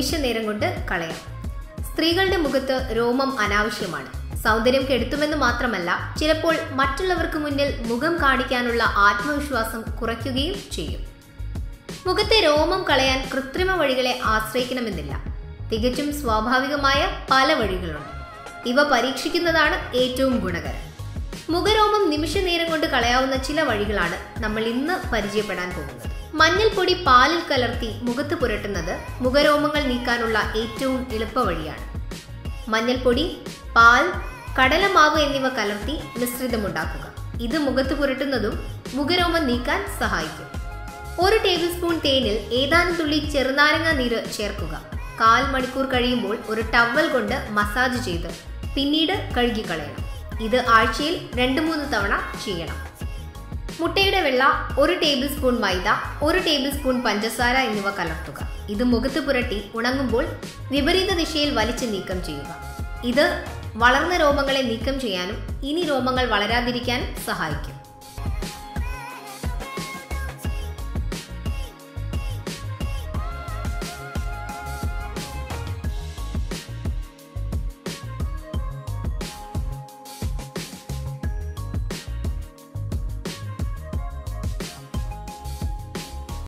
നിമിഷ നേരം കൊണ്ട് കളയാം സ്ത്രീകളുടെ മുഖത്ത് രോമം അനാവശ്യമാണ് സൗന്ദര്യം കെടുത്തുമെന്ന് മാത്രമല്ല ചിലപ്പോൾ മറ്റുള്ളവർക്ക് മുന്നിൽ മുഖം കാണിക്കാനുള്ള ആത്മവിശ്വാസം കുറയ്ക്കുകയും ചെയ്യും മുഖത്തെ രോമം കളയാൻ കൃത്രിമ വഴികളെ ആശ്രയിക്കണമെന്നില്ല തികച്ചും സ്വാഭാവികമായ പല വഴികളുണ്ട് ഇവ പരീക്ഷിക്കുന്നതാണ് ഏറ്റവും ഗുണകരം മുഖരോമം നിമിഷ നേരം കൊണ്ട് കളയാവുന്ന ചില വഴികളാണ് നമ്മൾ ഇന്ന് പരിചയപ്പെടാൻ പോകുന്നത് മഞ്ഞൾപ്പൊടി പാലിൽ കലർത്തി മുഖത്ത് പുരട്ടുന്നത് മുഖരോമങ്ങൾ നീക്കാനുള്ള ഏറ്റവും എളുപ്പ വഴിയാണ് മഞ്ഞൾപ്പൊടി പാൽ കടലമാവ് എന്നിവ കലർത്തി മിശ്രിതമുണ്ടാക്കുക ഇത് മുഖത്ത് പുരട്ടുന്നതും മുഖരോമം നീക്കാൻ സഹായിക്കും ഒരു ടേബിൾ സ്പൂൺ തേനിൽ ഏതാനും തുള്ളി ചെറുനാരങ്ങ നീര് ചേർക്കുക കാൽ മണിക്കൂർ കഴിയുമ്പോൾ ഒരു ടവൽ കൊണ്ട് മസാജ് ചെയ്ത് പിന്നീട് കഴുകിക്കളയണം ഇത് ആഴ്ചയിൽ രണ്ട് മൂന്ന് തവണ ചെയ്യണം മുട്ടയുടെ വെള്ള ഒരു ടേബിൾ സ്പൂൺ മൈദ ഒരു ടേബിൾ സ്പൂൺ പഞ്ചസാര എന്നിവ കലർത്തുക ഇത് മുഖത്ത് പുരട്ടി ഉണങ്ങുമ്പോൾ വിപരീത ദിശയിൽ വലിച്ചു നീക്കം ചെയ്യുക ഇത് വളർന്ന രോമങ്ങളെ നീക്കം ചെയ്യാനും ഇനി രോമങ്ങൾ വളരാതിരിക്കാനും സഹായിക്കും